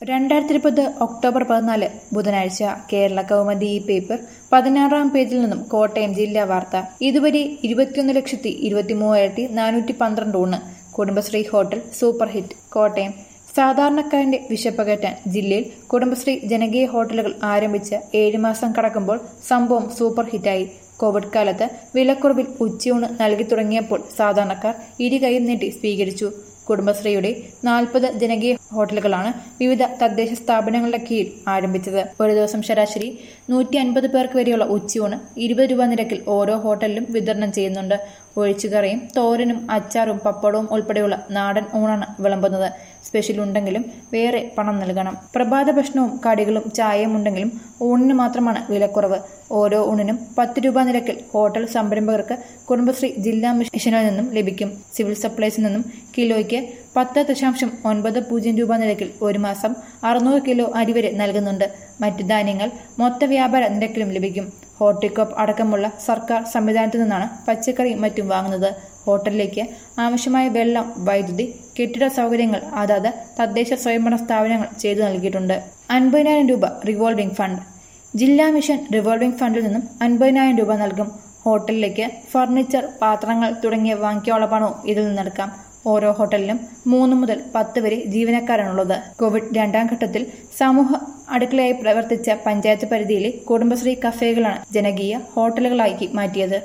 രണ്ടായിരത്തി ഇരുപത് ഒക്ടോബർ പതിനാല് ബുധനാഴ്ച കേരള കൗമുദി ഈ പേപ്പർ പതിനാറാം പേജിൽ നിന്നും കോട്ടയം ജില്ലാ വാർത്ത ഇതുവരെ ഇരുപത്തിയൊന്ന് ലക്ഷത്തി ഇരുപത്തി മൂവായിരത്തി നാനൂറ്റി പന്ത്രണ്ട് ഊണ് Kudumbashree hotel super hit Kottayam സാധാരണക്കാരന്റെ വിശപ്പകറ്റാൻ ജില്ലയിൽ കുടുംബശ്രീ ജനകീയ ഹോട്ടലുകൾ ആരംഭിച്ച് ഏഴ് മാസം കടക്കുമ്പോൾ സംഭവം സൂപ്പർ ഹിറ്റായി കോവിഡ് കാലത്ത് വിലക്കുറവിൽ ഉച്ചയൂണ് നൽകി തുടങ്ങിയപ്പോൾ സാധാരണക്കാർ ഇരുകൈയും നീട്ടി സ്വീകരിച്ചു കുടുംബശ്രീയുടെ നാൽപ്പത് ജനകീയ ഹോട്ടലുകളാണ് വിവിധ തദ്ദേശ സ്ഥാപനങ്ങളുടെ കീഴിൽ ആരംഭിച്ചത് ഒരു ദിവസം ശരാശരി നൂറ്റി അൻപത് പേർക്ക് വരെയുള്ള ഉച്ചയൂണ് ഇരുപത് രൂപ നിരക്കിൽ ഓരോ ഹോട്ടലിലും വിതരണം ചെയ്യുന്നുണ്ട് ഒഴിച്ചുകറിയും തോരനും അച്ചാറും പപ്പടവും ഉൾപ്പെടെയുള്ള നാടൻ ഊണാണ് വിളമ്പുന്നത് സ്പെഷ്യൽ ഉണ്ടെങ്കിലും വേറെ പണം നൽകണം പ്രഭാത ഭക്ഷണവും കടികളും ചായയും ഉണ്ടെങ്കിലും ഊണിന് മാത്രമാണ് വിലക്കുറവ് ഓരോ ഊണിനും പത്ത് രൂപ നിരക്കിൽ ഹോട്ടൽ സംരംഭകർക്ക് കുടുംബശ്രീ ജില്ലാ മിഷനിൽ നിന്നും ലഭിക്കും സിവിൽ സപ്ലൈസിൽ നിന്നും കിലോയ്ക്ക് പത്ത് ദശാംശം ഒൻപത് പൂജ്യം രൂപ നിരക്കിൽ ഒരു മാസം അറുന്നൂറ് കിലോ അരി വരെ നൽകുന്നുണ്ട് മറ്റ് ധാന്യങ്ങൾ മൊത്ത വ്യാപാര നിരക്കിലും ലഭിക്കും ഹോർട്ടികോപ്പ് അടക്കമുള്ള സർക്കാർ സംവിധാനത്തിൽ നിന്നാണ് പച്ചക്കറി മറ്റും വാങ്ങുന്നത് ഹോട്ടലിലേക്ക് ആവശ്യമായ വെള്ളം വൈദ്യുതി കെട്ടിട സൗകര്യങ്ങൾ അതാത് തദ്ദേശ സ്വയംഭരണ സ്ഥാപനങ്ങൾ ചെയ്തു നൽകിയിട്ടുണ്ട് അൻപതിനായിരം രൂപ റിവോൾവിംഗ് ഫണ്ട് ജില്ലാ മിഷൻ റിവോൾവിംഗ് ഫണ്ടിൽ നിന്നും അൻപതിനായിരം രൂപ നൽകും ഹോട്ടലിലേക്ക് ഫർണിച്ചർ പാത്രങ്ങൾ തുടങ്ങിയ വാങ്ങിക്കാനുള്ള പണവും ഇതിൽ നിന്നെടുക്കാം ഓരോ ഹോട്ടലിലും മൂന്ന് മുതൽ പത്ത് വരെ ജീവനക്കാരാണുള്ളത് കോവിഡ് രണ്ടാം ഘട്ടത്തിൽ സമൂഹ അടുക്കളയായി പ്രവർത്തിച്ച പഞ്ചായത്ത് പരിധിയിലെ കുടുംബശ്രീ കഫേകളാണ് ജനകീയ ഹോട്ടലുകളാക്കി മാറ്റിയത്